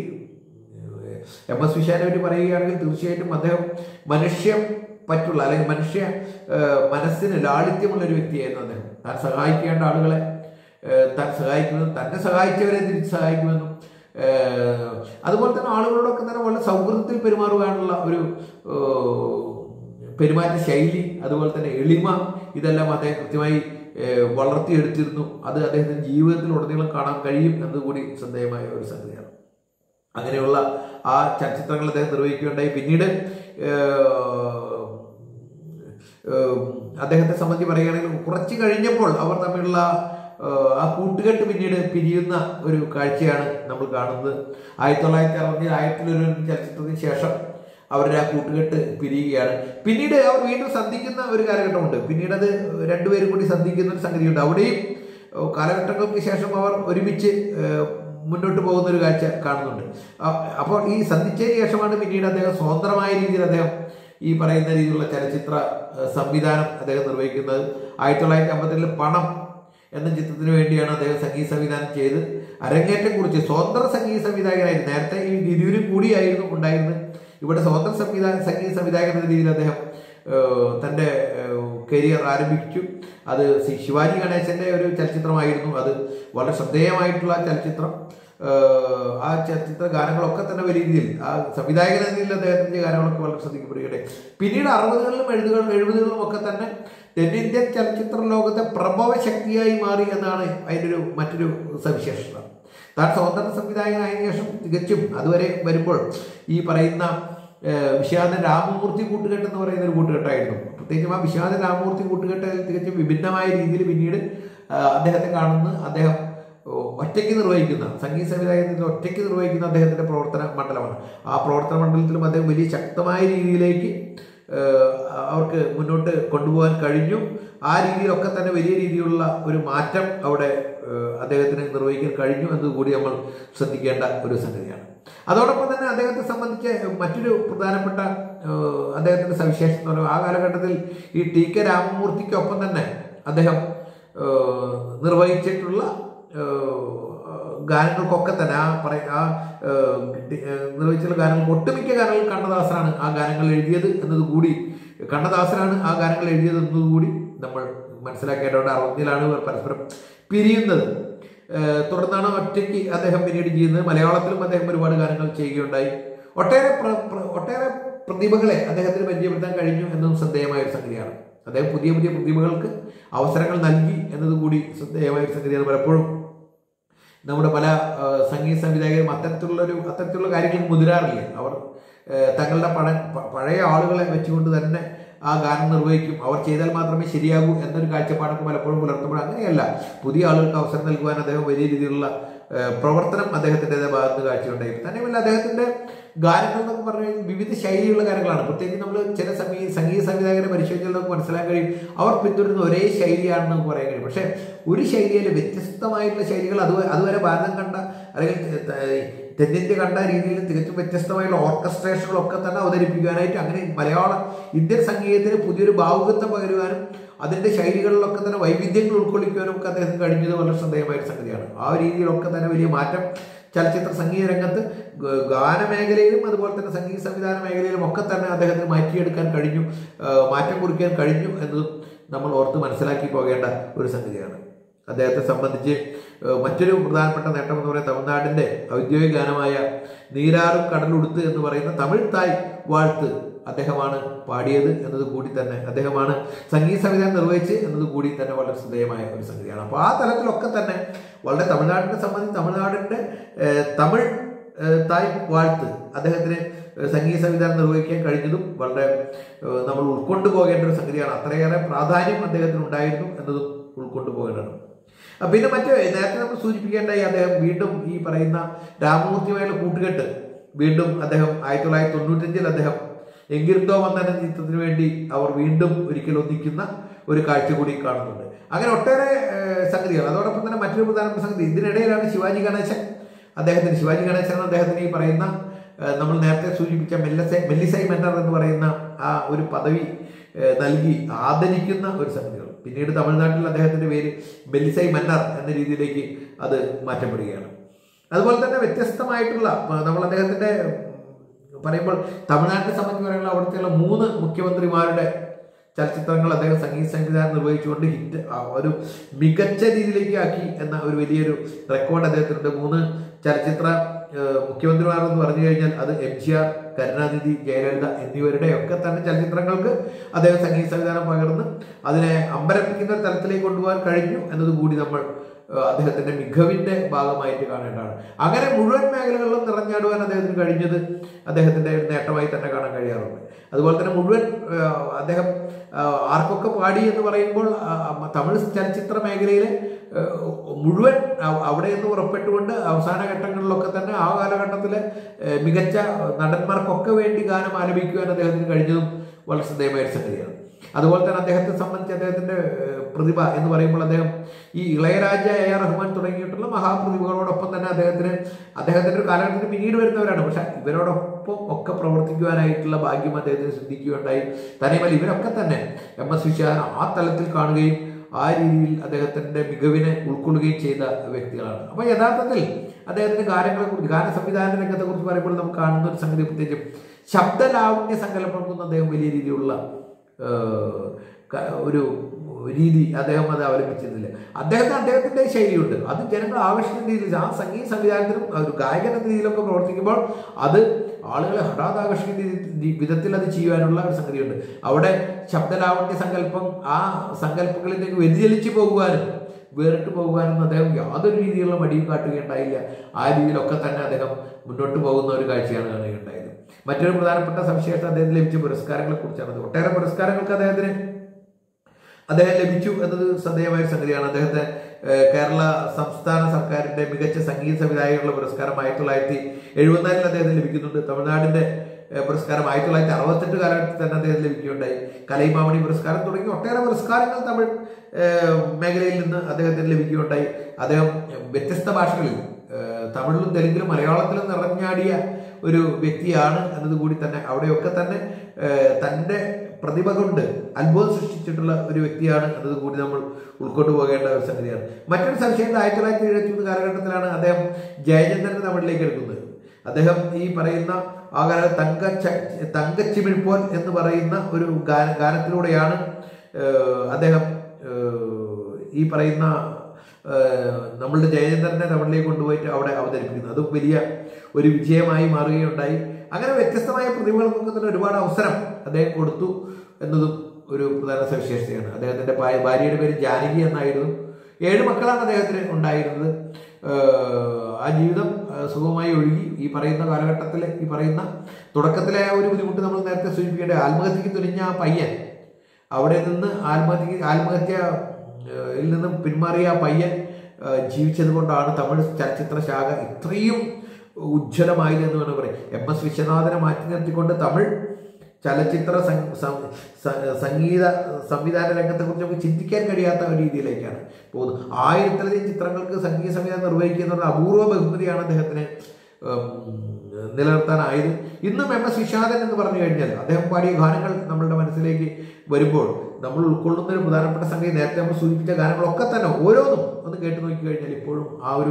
എം എസ് വിശാലിനെ പറ്റി പറയുകയാണെങ്കിൽ തീർച്ചയായിട്ടും അദ്ദേഹം മനുഷ്യം പറ്റുള്ള അല്ലെങ്കിൽ മനുഷ്യ ഏഹ്, മനസ്സിന് ലാളിത്യമുള്ള ഒരു വ്യക്തിയായിരുന്നു അദ്ദേഹം താൻ സഹായിക്കേണ്ട ആളുകളെ ഏഹ്, താൻ സഹായിക്കുമെന്നും തന്നെ സഹായിച്ചവരെ തിരിച്ച് സഹായിക്കുമെന്നും ഏഹ്, അതുപോലെ തന്നെ ആളുകളോടൊക്കെ തന്നെ വളരെ സൗഹൃദത്തിൽ പെരുമാറുവാനുള്ള ഒരു ഏഹ്, പെരുമാറ്റ ശൈലി അതുപോലെ തന്നെ എളിമ ഇതെല്ലാം അദ്ദേഹം കൃത്യമായി ഏഹ്, വളർത്തിയെടുത്തിരുന്നു അത് അദ്ദേഹത്തിന്റെ ജീവിതത്തിൽ ഉടനീളം കാണാൻ കഴിയും എന്നതുകൂടി ശ്രദ്ധേയമായ ഒരു സംഗതിയാണ് അങ്ങനെയുള്ള ആ ചലച്ചിത്രങ്ങൾ അദ്ദേഹം നിർവഹിക്കുകയുണ്ടായി പിന്നീട് ഏഹ്, ഏഹ്, അദ്ദേഹത്തെ സംബന്ധിച്ച് പറയുകയാണെങ്കിൽ കുറച്ച് കഴിഞ്ഞപ്പോൾ അവർ തമ്മിലുള്ള ഏഹ്, ആ കൂട്ടുകെട്ട് പിന്നീട് പിരിയുന്ന ഒരു കാഴ്ചയാണ് നമ്മൾ കാണുന്നത് ആയിരത്തി തൊള്ളായിരത്തി അറുപത്തി ആയിരത്തിലൊരു ചലച്ചിത്രത്തിന് ശേഷം അവരുടെ ആ കൂട്ടുകെട്ട് പിരിയുകയാണ് പിന്നീട് അവർ വീണ്ടും സന്ധിക്കുന്ന ഒരു കാലഘട്ടമുണ്ട് പിന്നീട് അത് രണ്ടുപേരും കൂടി സന്ധിക്കുന്ന ഒരു സംഗതിയുണ്ട് അവിടെയും ഏഹ്, കാലഘട്ടങ്ങൾക്ക് ശേഷം അവർ ഒരുമിച്ച് ഏഹ്, മുന്നോട്ട് പോകുന്ന ഒരു കാഴ്ച കാണുന്നുണ്ട് അ- അപ്പോൾ ഈ സന്ധിച്ചതിന് ശേഷമാണ് പിന്നീട് അദ്ദേഹം സ്വതന്ത്രമായ രീതിയിൽ അദ്ദേഹം ഈ പറയുന്ന രീതിയിലുള്ള ചലച്ചിത്ര ഏഹ്, സംവിധാനം അദ്ദേഹം നിർവഹിക്കുന്നത് ആയിരത്തി തൊള്ളായിരത്തി അമ്പത്തിലെ പണം എന്ന ചിത്രത്തിന് വേണ്ടിയാണ് അദ്ദേഹം സംഗീത സംവിധാനം ചെയ്ത് അരങ്ങേറ്റം കുറിച്ച് സ്വതന്ത്ര സംഗീത സംവിധായകനായിരുന്നു നേരത്തെ ഈ ഗിരിയൂരും കൂടിയായിരുന്നു ഉണ്ടായിരുന്നത് ഇവിടെ സ്വതന്ത്ര സംവിധാന സംഗീത സംവിധായകൻ എന്ന രീതിയിൽ അദ്ദേഹം ഏഹ്, തന്റെ ഏഹ്, കരിയർ ആരംഭിച്ചു അത് ശ്രീ ശിവാജി ഗണേശന്റെ ഒരു ചലച്ചിത്രമായിരുന്നു അത് വളരെ ശ്രദ്ധേയമായിട്ടുള്ള ചലച്ചിത്രം ഏഹ് ആ ചലച്ചിത്ര ഗാനങ്ങളൊക്കെ തന്നെ വലിയ രീതിയിൽ ആ സംവിധായകൻ എന്ന നിലയിൽ അദ്ദേഹത്തിന്റെ ഗാനങ്ങളൊക്കെ വളരെ ശ്രദ്ധിക്കപ്പെടുകയുണ്ടായി പിന്നീട് അറുപതുകളിലും എഴുപതുകളിലും എഴുപതുകളിലും ഒക്കെ തന്നെ തെന്നിന്ത്യൻ ചലച്ചിത്ര ലോകത്തെ പ്രഭവ ശക്തിയായി മാറി എന്നാണ് അതിൻ്റെ ഒരു മറ്റൊരു സവിശേഷത താൻ സ്വതന്ത്ര സംവിധായകനായതിനു ശേഷം തികച്ചും അതുവരെ വരുമ്പോൾ ഈ പറയുന്ന ഏഹ്, വിശ്വനാഥ രാമമൂർത്തി കൂട്ടുകെട്ട് എന്ന് പറയുന്ന ഒരു കൂട്ടുകെട്ടായിരുന്നു പ്രത്യേകിച്ചും ആ വിശ്വനാഥ രാമമൂർത്തി കൂട്ടുകെട്ട് തികച്ചും വിഭിന്നമായ രീതിയിൽ പിന്നീട് ആ, അദ്ദേഹത്തെ കാണുന്നു അദ്ദേഹം ഓ, ഒറ്റയ്ക്ക് നിർവഹിക്കുന്ന സംഗീത സംവിധായകത്തിൽ ഒറ്റയ്ക്ക് നിർവഹിക്കുന്ന അദ്ദേഹത്തിന്റെ പ്രവർത്തന മണ്ഡലമാണ് ആ പ്രവർത്തന മണ്ഡലത്തിലും അദ്ദേഹം വലിയ ശക്തമായ രീതിയിലേക്ക് ഏഹ്, അവർക്ക് മുന്നോട്ട് കൊണ്ടുപോകാൻ കഴിഞ്ഞു ആ രീതിയിലൊക്കെ തന്നെ വലിയ രീതിയിലുള്ള ഒരു മാറ്റം അവിടെ ഏഹ്, അദ്ദേഹത്തിന് നിർവഹിക്കാൻ കഴിഞ്ഞു എന്നതുകൂടി നമ്മൾ ശ്രദ്ധിക്കേണ്ട ഒരു സംഗതിയാണ് അതോടൊപ്പം തന്നെ അദ്ദേഹത്തെ സംബന്ധിച്ച് മറ്റൊരു പ്രധാനപ്പെട്ട ഏഹ്, അദ്ദേഹത്തിന്റെ സവിശേഷത എന്ന് പറയുന്നത് ആ കാലഘട്ടത്തിൽ ഈ ടി കെ രാമമൂർത്തിക്കൊപ്പം തന്നെ അദ്ദേഹം ഏഹ്, നിർവഹിച്ചിട്ടുള്ള ഏഹ്, ഗാനങ്ങൾക്കൊക്കെ തന്നെ ആ പറയ ആ ഏഹ്, ഡി- ഏഹ്, നിർവഹിച്ചുള്ള ഗാനങ്ങൾക്ക് ഒട്ടുമിക്ക ഗാനങ്ങൾ കണ്ണദാസനാണ് ആ ഗാനങ്ങൾ എഴുതിയത് എന്നത് കൂടി കണ്ണദാസനാണ് ആ ഗാനങ്ങൾ എഴുതിയത് എന്നതുകൂടി നമ്മൾ മനസ്സിലാക്കേണ്ടതുണ്ട് അറുപതിലാണ് ഇവർ പരസ്പരം പിരിയുന്നത് ഏഹ്, തുടർന്നാണ് ഒറ്റയ്ക്ക് അദ്ദേഹം പിന്നീട് ചെയ്യുന്നത് മലയാളത്തിലും അദ്ദേഹം ഒരുപാട് ഗാനങ്ങൾ ചെയ്യുകയുണ്ടായി ഒട്ടേറെ പ്ര- പ്ര- ഒട്ടേറെ പ്രതിഭകളെ അദ്ദേഹത്തിന് പരിചയപ്പെടുത്താൻ കഴിഞ്ഞു എന്നതും ശ്രദ്ധേയമായ ഒരു സംഗതിയാണ് അദ്ദേഹം പുതിയ പുതിയ പ്രതിഭകൾക്ക് അവസരങ്ങൾ നൽകി എന്നതുകൂടി ശ്രദ്ധേയമായ ഒരു സംഗതിയാണ് പലപ്പോഴും നമ്മുടെ പല ആ, സംഗീത സംവിധായകരും അത്തരത്തിലുള്ള ഒരു അത്തരത്തിലുള്ള കാര്യങ്ങൾക്ക് മുതിരാറില്ല അവർ ആ, തങ്ങളുടെ പഴ പ- പഴയ ആളുകളെ വെച്ചുകൊണ്ട് തന്നെ ആ ഗാനം നിർവഹിക്കും അവർ ചെയ്താൽ മാത്രമേ ശരിയാകൂ എന്നൊരു കാഴ്ചപ്പാടൊക്കെ പലപ്പോഴും പുലർത്തുമ്പോൾ അങ്ങനെയല്ല പുതിയ ആളുകൾക്ക് അവസരം നൽകുവാൻ അദ്ദേഹം വലിയ രീതിയിലുള്ള ആ, പ്രവർത്തനം അദ്ദേഹത്തിൻ്റെതായ ഭാഗത്ത് കാഴ്ചയുണ്ടായി തന്നെയുമല്ല അദ്ദേഹത്തിന്റെ ഗാനങ്ങൾ എന്നൊക്കെ പറഞ്ഞു കഴിഞ്ഞാൽ വിവിധ ശൈലിയുള്ള ഗാനങ്ങളാണ് പ്രത്യേകിച്ച് നമ്മൾ ചില സംഗീത സംഗീത സംവിധായകരെ പരിശോധിച്ചാൽ നമുക്ക് മനസ്സിലാക്കാൻ കഴിയും അവർ പിന്തുടരുന്ന ഒരേ ശൈലിയാണെന്ന് നമുക്ക് പറയാൻ കഴിയും പക്ഷേ ഒരു ശൈലിയിൽ വ്യത്യസ്തമായിട്ടുള്ള ശൈലികൾ അത് അതുവരെ ഭാരതം കണ്ട അല്ലെങ്കിൽ ത- ത- തെന്നിന്ത്യ കണ്ട രീതിയിൽ തികച്ചും വ്യത്യസ്തമായിട്ടുള്ള ഓർക്കസ്ട്രേഷനുകളൊക്കെ തന്നെ അവതരിപ്പിക്കാനായിട്ട് അങ്ങനെ മലയാള ഇന്ത്യൻ സംഗീതത്തിന് പുതിയൊരു ഭാവുകത്വം പകരുവാനും അതിന്റെ ശൈലികളിലൊക്കെ തന്നെ വൈവിധ്യങ്ങൾ ഉൾക്കൊള്ളിക്കുവാനും ഒക്കെ അദ്ദേഹത്തിന് കഴിഞ്ഞത് വളരെ ശ്രദ്ധേയമായ ഒരു സംഗതിയാണ് ആ ഒരു രീതിയിലൊക്കെ തന്നെ വലിയ മാറ്റം ചലച്ചിത്ര സംഗീത രംഗത്ത് ഗ- ഗാനമേഖലയിലും അതുപോലെ തന്നെ സംഗീത സംവിധാന മേഖലയിലും ഒക്കെ തന്നെ അദ്ദേഹത്തിന് മാറ്റിയെടുക്കാൻ കഴിഞ്ഞു ആ, മാറ്റം കുറിക്കാൻ കഴിഞ്ഞു എന്നതും നമ്മൾ ഓർത്ത് മനസ്സിലാക്കി പോകേണ്ട ഒരു സംഗതിയാണ് അദ്ദേഹത്തെ സംബന്ധിച്ച് ആ, മറ്റൊരു പ്രധാനപ്പെട്ട നേട്ടം എന്ന് പറയുന്നത് തമിഴ്നാടിന്റെ ഔദ്യോഗിക ഗാനമായ നീരാറും കടലുടുത്ത് എന്ന് പറയുന്ന തമിഴ് തായ് വാഴ്ത്ത് അദ്ദേഹമാണ് പാടിയത് എന്നത് കൂടി തന്നെ അദ്ദേഹമാണ് സംഗീത സംവിധാനം നിർവഹിച്ച് എന്നത് കൂടി തന്നെ വളരെ ശ്രദ്ധേയമായ ഒരു സംഗതിയാണ് അപ്പോൾ ആ തലത്തിലൊക്കെ തന്നെ വളരെ തമിഴ്നാടിനെ സംബന്ധിച്ച് തമിഴ്നാടിന്റെ ഏഹ്, തമിഴ് ഏഹ്, തായ് വാഴ്ത്ത് അദ്ദേഹത്തിന് ഏഹ്, സംഗീത സംവിധാനം നിർവഹിക്കാൻ കഴിഞ്ഞതും വളരെ ഏഹ്, നമ്മൾ ഉൾക്കൊണ്ടു പോകേണ്ട ഒരു സംഗതിയാണ് അത്രയേറെ പ്രാധാന്യം അദ്ദേഹത്തിന് ഉണ്ടായിരുന്നു എന്നതും ഉൾക്കൊണ്ടു പോകേണ്ടതാണ് ആ, പിന്നെ മറ്റ് നേരത്തെ നമ്മൾ സൂചിപ്പിക്കേണ്ടായി അദ്ദേഹം വീണ്ടും ഈ പറയുന്ന രാമമൂർത്തിയുമായുള്ള കൂട്ടുകെട്ട് വീണ്ടും അദ്ദേഹം ആയിരത്തി തൊള്ളായിരത്തി തൊണ്ണൂറ്റഞ്ചിൽ അദ്ദേഹം എങ്കിരുന്തോ വന്ദന ചിത്രത്തിന് വേണ്ടി അവർ വീണ്ടും ഒരിക്കൽ ഒന്നിക്കുന്ന ഒരു കാഴ്ച കൂടി കാണുന്നുണ്ട് അങ്ങനെ ഒട്ടേറെ ഏഹ്, സംഗതികൾ അതോടൊപ്പം തന്നെ മറ്റൊരു പ്രധാനപ്പെട്ട സംഗതി ഇതിനിടയിലാണ് ശിവാജി ഗണേശൻ അദ്ദേഹത്തിന് ശിവാജി ഗണേശൻ അദ്ദേഹത്തിന് ഈ പറയുന്ന ഏഹ്, നമ്മൾ നേരത്തെ സൂചിപ്പിച്ച മെല്ലസൈ മെല്ലിസൈ മെന്റർ എന്ന് പറയുന്ന ആ ഒരു പദവി ഏഹ്, നൽകി ആദരിക്കുന്ന ഒരു സംഗതികൾ പിന്നീട് തമിഴ്നാട്ടിൽ അദ്ദേഹത്തിന്റെ പേര് മെല്ലിസൈ മന്നർ എന്ന രീതിയിലേക്ക് അത് മാറ്റപ്പെടുകയാണ് അതുപോലെ തന്നെ വ്യത്യസ്തമായിട്ടുള്ള ഏഹ്, നമ്മൾ അദ്ദേഹത്തിന്റെ ഉം, പറയുമ്പോൾ തമിഴ്നാട്ടിനെ സംബന്ധിച്ച് പറയുമ്പോൾ അവിടുത്തെയുള്ള മൂന്ന് മുഖ്യമന്ത്രിമാരുടെ ചലച്ചിത്രങ്ങൾ അദ്ദേഹം സംഗീത സംവിധാനം നിർവഹിച്ചുകൊണ്ട് ഹിറ്റ് ആ, ഒരു മികച്ച രീതിയിലേക്ക് ആക്കി എന്ന ഒരു വലിയൊരു റെക്കോർഡ് അദ്ദേഹത്തിനുണ്ട് മൂന്ന് ചലച്ചിത്ര ഏഹ്, മുഖ്യമന്ത്രിമാർ എന്ന് പറഞ്ഞു കഴിഞ്ഞാൽ അത് M G R Karunanidhi Jayalalitha എന്നിവരുടെ ഒക്കെ തന്നെ ചലച്ചിത്രങ്ങൾക്ക് അദ്ദേഹം സംഗീത സംവിധാനം പകർന്ന് അതിനെ അമ്പരപ്പിക്കുന്ന ഒരു തലത്തിലേക്ക് കൊണ്ടുപോകാൻ കഴിഞ്ഞു എന്നത് കൂടി നമ്മൾ ഏഹ്, അദ്ദേഹത്തിന്റെ മികവിന്റെ ഭാഗമായിട്ട് കാണേണ്ടതാണ് അങ്ങനെ മുഴുവൻ മേഖലകളിലും നിറഞ്ഞാടുവാൻ അദ്ദേഹത്തിന് കഴിഞ്ഞത് അദ്ദേഹത്തിന്റെ ഒരു നേട്ടമായി തന്നെ കാണാൻ കഴിയാറുണ്ട് അതുപോലെ തന്നെ മുഴുവൻ ഏഹ്, അദ്ദേഹം ആഹ്, ആർക്കൊക്കെ പാടി എന്ന് പറയുമ്പോൾ ആഹ്, തമിഴ് ചലച്ചിത്ര മേഖലയിലെ ഏഹ്, മുഴുവൻ അവ- അവിടെ നിന്ന് പുറപ്പെട്ടുകൊണ്ട് അവസാന ഘട്ടങ്ങളിലൊക്കെ തന്നെ ആ കാലഘട്ടത്തിലെ ഏഹ്, മികച്ച നടന്മാർക്കൊക്കെ വേണ്ടി ഗാനം ആലപിക്കുവാൻ അദ്ദേഹത്തിന് കഴിഞ്ഞതും വളരെ ശ്രദ്ധേയമായ ഒരു സംഗതിയാണ് അതുപോലെ തന്നെ അദ്ദേഹത്തെ സംബന്ധിച്ച് അദ്ദേഹത്തിന്റെ ഏഹ്, പ്രതിഭ എന്ന് പറയുമ്പോൾ അദ്ദേഹം ഈ ഇളയരാജ എ ആർ റഹ്മാൻ തുടങ്ങിയിട്ടുള്ള മഹാപ്രതിഭകളോടൊപ്പം തന്നെ അദ്ദേഹത്തിന് അദ്ദേഹത്തിന്റെ ഒരു കാലഘട്ടത്തിന് പിന്നീട് വരുന്നവരാണ് പക്ഷെ ഇവരോടൊപ്പം ഒക്കെ പ്രവർത്തിക്കുവാനായിട്ടുള്ള ഭാഗ്യം അദ്ദേഹത്തിന് സിദ്ധിക്കുകയുണ്ടായി തന്നെയുമല്ല ഇവരൊക്കെ തന്നെ എം എസ് വിശ്വനാഥൻ ആ തലത്തിൽ കാണുകയും ആ രീതിയിൽ അദ്ദേഹത്തിന്റെ മികവിനെ ഉൾക്കൊള്ളുകയും ചെയ്ത വ്യക്തികളാണ് അപ്പൊ യഥാർത്ഥത്തിൽ അദ്ദേഹത്തിന്റെ ഗാനങ്ങളെ കുറിച്ച് ഗാന സംവിധാന രംഗത്തെ കുറിച്ച് പറയുമ്പോൾ നമുക്ക് കാണുന്ന ഒരു സംഗതി പ്രത്യേകിച്ചും ശബ്ദലാവണ്യ സങ്കല്പങ്ങൾക്കൊന്നും അദ്ദേഹം വലിയ രീതിയിലുള്ള ഏഹ്, ക- ഒരു രീതി അദ്ദേഹം അത് അവലംബിച്ചിരുന്നില്ല അദ്ദേഹത്തിന് അദ്ദേഹത്തിന്റെ ശൈലിയുണ്ട് അത് ജനങ്ങൾ ആകർഷിക്കുന്ന രീതിയിൽ ആ സംഗീത സംവിധാനത്തിലും ഒരു ഗായകൻ എന്ന രീതിയിലൊക്കെ പ്രവർത്തിക്കുമ്പോൾ അത് ആളുകളെ ഹഠാത് ആകർഷിക്കുന്ന രീതി- വിധത്തിൽ അത് ചെയ്യുവാനുള്ള ഒരു സംഗതിയുണ്ട് അവിടെ ശബ്ദലാവണ്യ സങ്കല്പം ആ സങ്കല്പങ്ങളിലേക്ക് വ്യതിചലിച്ചു പോകുവാനും വേറിട്ട് പോകുവാനും അദ്ദേഹം യാതൊരു രീതിയിലുള്ള മടിയും കാട്ടുകയുണ്ടായില്ല ആ രീതിയിലൊക്കെ തന്നെ അദ്ദേഹം മുന്നോട്ട് പോകുന്ന ഒരു കാഴ്ചയാണ് കാണുകയുണ്ടായത് മറ്റൊരു പ്രധാനപ്പെട്ട സവിശേഷത അദ്ദേഹത്തിന് ലഭിച്ച പുരസ്കാരങ്ങളെ കുറിച്ചാണ് ഒട്ടേറെ പുരസ്കാരങ്ങൾക്ക് അദ്ദേഹത്തിന് അദ്ദേഹം ലഭിച്ചു എന്നത് ശ്രദ്ധേയമായ ഒരു സംഗതിയാണ് അദ്ദേഹത്തെ ഏഹ്, കേരള സംസ്ഥാന സർക്കാരിന്റെ മികച്ച സംഗീത സംവിധായകനുള്ള പുരസ്കാരം ആയിരത്തി തൊള്ളായിരത്തി എഴുപത്തിനാലിൽ അദ്ദേഹത്തിന് ലഭിക്കുന്നുണ്ട് തമിഴ്നാടിന്റെ ഏഹ്, പുരസ്കാരം ആയിരത്തി തൊള്ളായിരത്തി അറുപത്തെട്ട് കാലഘട്ടത്തിൽ തന്നെ അദ്ദേഹത്തിന് ലഭിക്കുകയുണ്ടായി കലൈമാമണി പുരസ്കാരം തുടങ്ങി ഒട്ടേറെ പുരസ്കാരങ്ങൾ തമിഴ് ഏഹ്, മേഖലയിൽ നിന്ന് അദ്ദേഹത്തിന് ലഭിക്കുകയുണ്ടായി അദ്ദേഹം വ്യത്യസ്ത ഭാഷകളിൽ ഏഹ്, തമിഴിലും തെലുങ്കിലും മലയാളത്തിലും നിറഞ്ഞാടിയ ഒരു വ്യക്തിയാണ് എന്നതുകൂടി തന്നെ അവിടെയൊക്കെ തന്നെ ഏഹ്, തന്റെ പ്രതിഭ കൊണ്ട് അത്ഭുതം സൃഷ്ടിച്ചിട്ടുള്ള ഒരു വ്യക്തിയാണ് എന്നത് കൂടി നമ്മൾ ഉൾക്കൊണ്ടു പോകേണ്ട ഒരു സംഗതിയാണ് മറ്റൊരു സവിശേഷത ആയിരത്തി തൊള്ളായിരത്തി എഴുപത്തി മൂന്ന് കാലഘട്ടത്തിലാണ് അദ്ദേഹം ജയചന്ദ്രനെ തമിഴിലേക്ക് എടുക്കുന്നത് അദ്ദേഹം ഈ പറയുന്ന ആ കാല തങ്ക തങ്കച്ചിമിഴ്പോൽ എന്ന് പറയുന്ന ഒരു ഗാന ഗാനത്തിലൂടെയാണ് ഏഹ്, അദ്ദേഹം ഏഹ്, ഈ പറയുന്ന ഏഹ്, നമ്മളുടെ ജയചന്ദ്രനെ തമിഴിലേക്ക് കൊണ്ടുപോയിട്ട് അവിടെ അവതരിപ്പിക്കുന്നത് അതും വലിയ ഒരു വിജയമായി മാറുകയുണ്ടായി അങ്ങനെ വ്യത്യസ്തമായ പ്രതിഭകൾക്കൊക്കെ തന്നെ ഒരുപാട് അവസരം അദ്ദേഹം കൊടുത്തു എന്നതും ഒരു പ്രധാന സവിശേഷതയാണ് അദ്ദേഹത്തിന്റെ ഭാര്യ- ഭാര്യയുടെ പേര് ജാനകി എന്നായിരുന്നു ഏഴ് മക്കളാണ് അദ്ദേഹത്തിന് ഉണ്ടായിരുന്നത് ഏഹ്, ആ ജീവിതം ഏഹ്, സുഖമായി ഒഴുകി ഈ പറയുന്ന കാലഘട്ടത്തിൽ ഈ പറയുന്ന തുടക്കത്തിലെ ആ ഒരു ബുദ്ധിമുട്ട് നമ്മൾ നേരത്തെ സൂചിപ്പിക്കേണ്ട ആത്മഹത്യക്ക് തുനിഞ്ഞ ആ പയ്യൻ അവിടെ നിന്ന് ആത്മഹത്യക്ക് ആത്മഹത്യ ഏഹ്, യിൽ നിന്ന് പിന്മാറിയ ആ പയ്യൻ ഏഹ്, ജീവിച്ചത് കൊണ്ടാണ് തമിഴ് ചലച്ചിത്ര ശാഖ ഇത്രയും ഉജ്ജ്വലമായത് എന്ന് വേണം പറയാം എം എസ് വിശ്വനാഥനെ മാറ്റി നിർത്തിക്കൊണ്ട് തമിഴ് ചലച്ചിത്ര സം- സം- സ- സംഗീത സംവിധാന രംഗത്തെ കുറിച്ച് നമുക്ക് ചിന്തിക്കാൻ കഴിയാത്ത ഒരു രീതിയിലേക്കാണ് പോകുന്നത് ആയിരത്തിലധികം ചിത്രങ്ങൾക്ക് സംഗീത സംവിധാനം നിർവഹിക്കുക എന്നുള്ള അപൂർവ ബഹുമതിയാണ് അദ്ദേഹത്തിന് ഉം, നിലനിർത്താനായത് ഇന്നും എം എസ് വിഷാദൻ എന്ന് പറഞ്ഞു കഴിഞ്ഞാൽ അദ്ദേഹം പാടിയ ഗാനങ്ങൾ നമ്മളുടെ മനസ്സിലേക്ക് വരുമ്പോൾ നമ്മൾ ഉൾക്കൊള്ളുന്ന ഒരു പ്രധാനപ്പെട്ട സംഗതി നേരത്തെ നമ്മൾ സൂചിപ്പിച്ച ഗാനങ്ങളൊക്കെ തന്നെ ഓരോന്നും ഒന്ന് കേട്ട് നോക്കി കഴിഞ്ഞാൽ ഇപ്പോഴും ആ ഒരു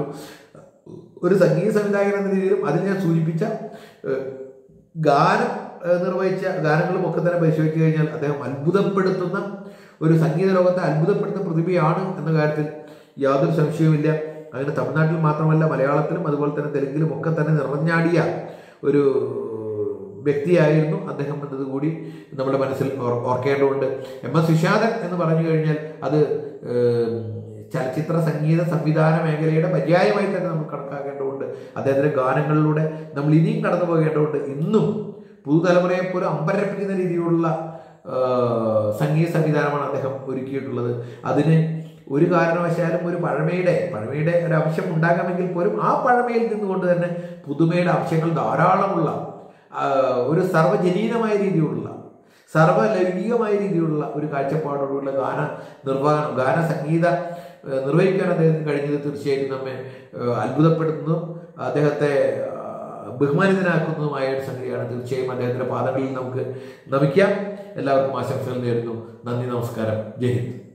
ഒരു സംഗീത സംവിധായകൻ എന്ന രീതിയിലും അതിൽ ഞാൻ സൂചിപ്പിച്ച ഏഹ്, ഗാനം ഏഹ്, നിർവഹിച്ച ഗാനങ്ങളും ഒക്കെ തന്നെ പരിശോധിച്ചു കഴിഞ്ഞാൽ അദ്ദേഹം അത്ഭുതപ്പെടുത്തുന്ന ഒരു സംഗീത ലോകത്തെ അത്ഭുതപ്പെടുത്തുന്ന പ്രതിഭയാണ് എന്ന കാര്യത്തിൽ യാതൊരു സംശയവുമില്ല അങ്ങനെ തമിഴ്നാട്ടിൽ മാത്രമല്ല മലയാളത്തിലും അതുപോലെ തന്നെ തെലുങ്കിലും ഒക്കെ തന്നെ നിറഞ്ഞാടിയ ഒരു വ്യക്തിയായിരുന്നു അദ്ദേഹം എന്നത് കൂടി നമ്മുടെ മനസ്സിൽ ഓർ- ഓർക്കേണ്ടതുണ്ട് എം എസ് വിഷാദൻ എന്ന് പറഞ്ഞു കഴിഞ്ഞാൽ അത് ഏഹ്, ചലച്ചിത്ര സംഗീത സംവിധാന മേഖലയുടെ പര്യായമായി തന്നെ നമ്മൾ കണക്കാക്കേണ്ടതുണ്ട് അദ്ദേഹത്തിന്റെ ഗാനങ്ങളിലൂടെ നമ്മൾ ഇനിയും കടന്നു പോകേണ്ടതുണ്ട് ഇന്നും പുതുതലമുറയെ പോലും അമ്പരപ്പിക്കുന്ന രീതിയിലുള്ള ആ, സംഗീത സംവിധാനമാണ് അദ്ദേഹം ഒരുക്കിയിട്ടുള്ളത് അതിന് ഒരു കാരണവശാലും ഒരു പഴമയുടെ പഴമയുടെ ഒരു അംശം ഉണ്ടാകാമെങ്കിൽ പോലും ആ പഴമയിൽ നിന്നുകൊണ്ട് തന്നെ പുതുമയുടെ അംശങ്ങൾ ധാരാളമുള്ള ആ, ഒരു സർവ്വജനീനമായ രീതിയിലുള്ള സർവ്വലൗകികമായ രീതിയിലുള്ള ഒരു കാഴ്ചപ്പാടോടുള്ള ഗാന നിർവഹണം ഗാന സംഗീത ഏഹ്, നിർവഹിക്കാൻ അദ്ദേഹത്തിന് കഴിഞ്ഞത് തീർച്ചയായിട്ടും നമ്മെ ഏഹ്, അത്ഭുതപ്പെടുത്തുന്നതും അദ്ദേഹത്തെ ആ, ബഹുമാനിതനാക്കുന്നതുമായ ഒരു സംഗതിയാണ് തീർച്ചയായും അദ്ദേഹത്തിന്റെ പാദങ്ങളിൽ നമുക്ക് നമിക്കാം എല്ലാവർക്കും ആശംസകൾ നേരുന്നു നന്ദി നമസ്കാരം ജയ് ഹിന്ദ്